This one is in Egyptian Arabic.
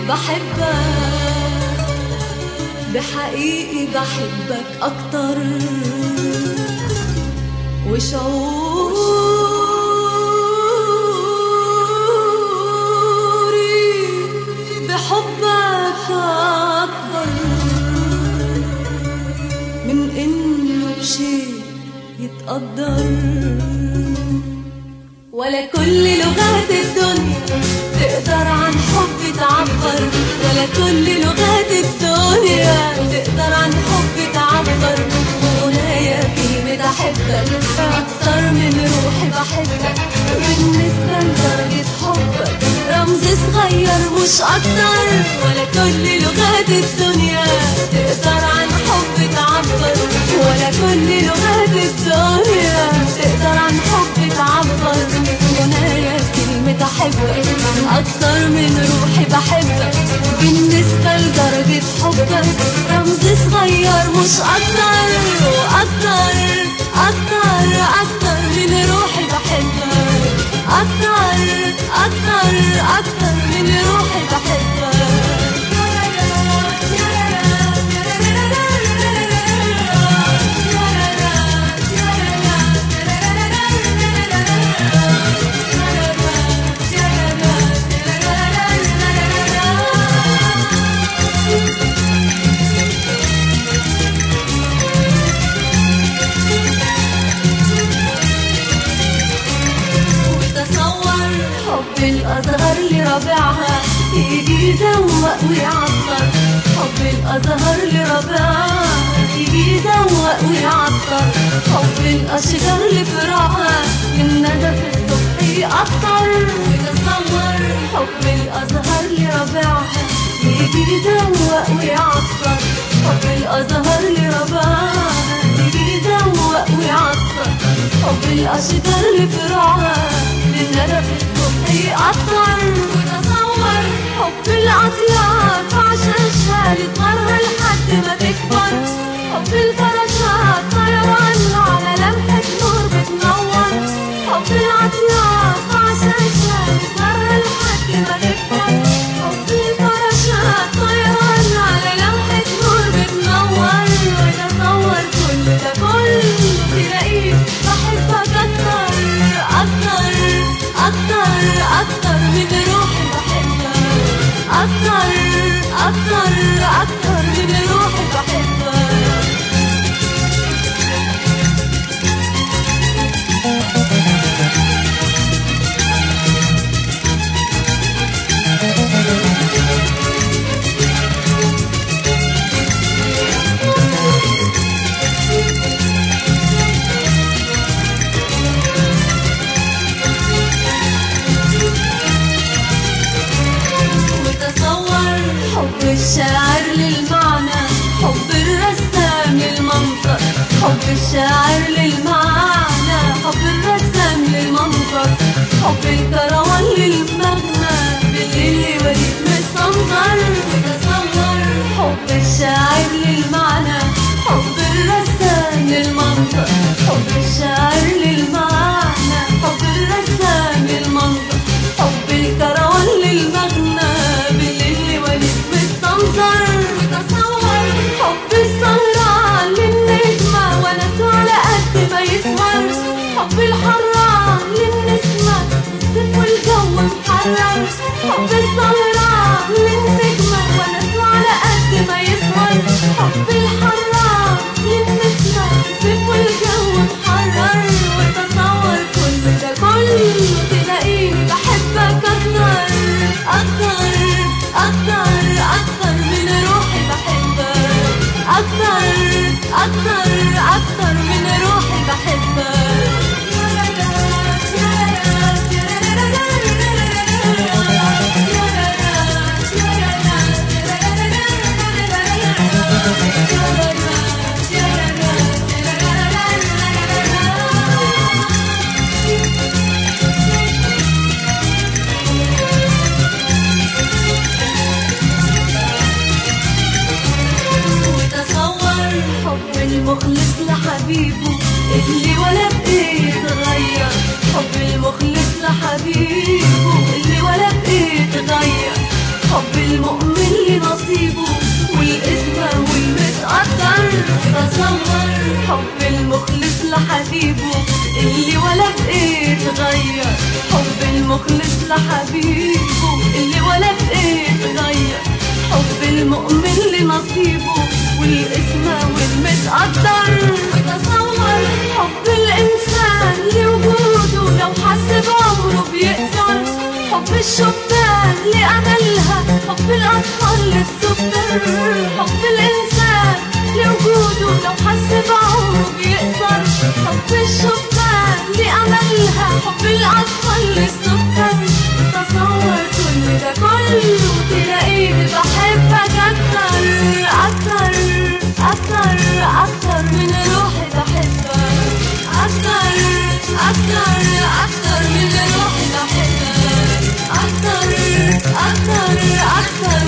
بحبك بحقيقي بحبك أكتر وشعوري بحبك أكبر من إنه بشيء يتقدر ولا كل لغات الدنيا تقدر عن حب تعبر ولا كل لغات الدنيا تقدر عن حب تعبر وغنايا كلمة أحبك أكتر من روحي بحبك بالنسبة لدرجة حبك رمز صغير مش أكتر ولا كل لغات الدنيا تقدر عن حب تعبر ولا كل لغات الدنيا تقدر عن حب تعبر غنايا كلمة أحبك أكتر من روحي بحبك بالنسبة لدرجة حبك رمز صغير مش أكتر وأكتر أكتر أكتر من روحي بحبك أكتر أكتر أكتر من روحي وتصور حب الأزهر لربيعها يجي يزوق ويعطر حب الأزهر لربيعها يجي يزوق ويعطر حب الأشجار لفراعها من ندى في الصبح يقطر وتصور حب الأزهر لربيعها يجي يزوق ويعطر حب الأزهر لربيعها يجي يزوق ويعطر حب الأشجار لفراعها من ندى في الصبح يقطر وتصور حب العطيات عشاشها لصغرها لحد ما تكبر حب الفراشات طيران على لمحة نور بتنور حب العطيات عشاشها لصغرها لحد ما تكبر حب الفراشات طيران على لمحة نور بتنور وتصور كل ده كله تلاقيه بحبك أكتر أكتر أكتر أكتر من روحي بحبك أكتر أكتر أكتر من روحي بحبك وتصور حب الشاعر للمعنى حب الرسام للمنظر حب الشاعر للمعنى حب الرسام للمنظر حب الكروان للمغنى بالليل يوريك مستنظر وتصور حب الشاعر للمعنى حب الرسام للمنظر حب الشاعر للمعنى حب الرسام للمنظر حب الكروان للمغنى بالليل يوريك مستنظر وتصور حب السهران للنجمة ونسوا على قد ما يسهر حب الحران للنسمة الصيف والجو محرر حب السهران للنجمة ونسوا على قد ما يسهر حب الحران للنسمة الصيف والجو محرر وتصور كل ده كله تلاقيه بحبك أكتر أكتر أكتر أكتر من روحي بحبك أكتر أكتر أكتر من روحي بحبك وتصور حب المخلص لحبيبه اللي ولا بإيه تغير حب المخلص لحبيبه اللي ولا بإيه تغير حب المؤمن تقدر تصور حب الإنسان لوجوده لو حس بعمره بيقدر حب الشبان لأملها حب الأطفال للسكر حب الإنسان لوجوده لو حس بعمره بيقدر حب الشبان لأملها حب الأطفال للسكر تصور كل ده كله تلاقيني بحبك أكتر أكتر أكتر أكتر من روحي بحبك أكتر أكتر أكتر من روحي بحبك أكتر أكتر أكتر